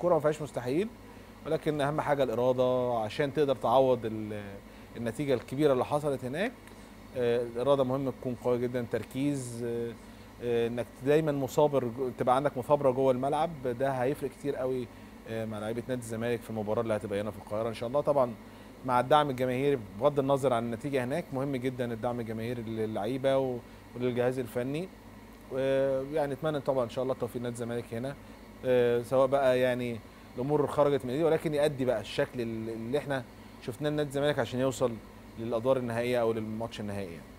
الكوره ما فيهاش مستحيل ولكن اهم حاجه الاراده عشان تقدر تعوض ال- النتيجه الكبيره اللي حصلت هناك آه، الاراده مهم تكون قويه جدا تركيز آه، آه، انك دايما مثابر جو- تبقى عندك مثابره جوه الملعب ده هيفرق كتير قوي آه، مع لعيبه نادي الزمالك في المباراه اللي هتبقى هنا في القاهره ان شاء الله طبعا مع الدعم الجماهيري بغض النظر عن النتيجه هناك مهم جدا الدعم الجماهيري للعيبه و- وللجهاز الفني ويعني اتمنى طبعا ان شاء الله توفيق نادي الزمالك هنا آه، سواء بقى يعني الامور خرجت من ايديه ولكن يأدي بقى الشكل اللي اللي احنا شفناه لنادي الزمالك عشان يوصل للادوار النهائيه او للماتش النهائي يعني.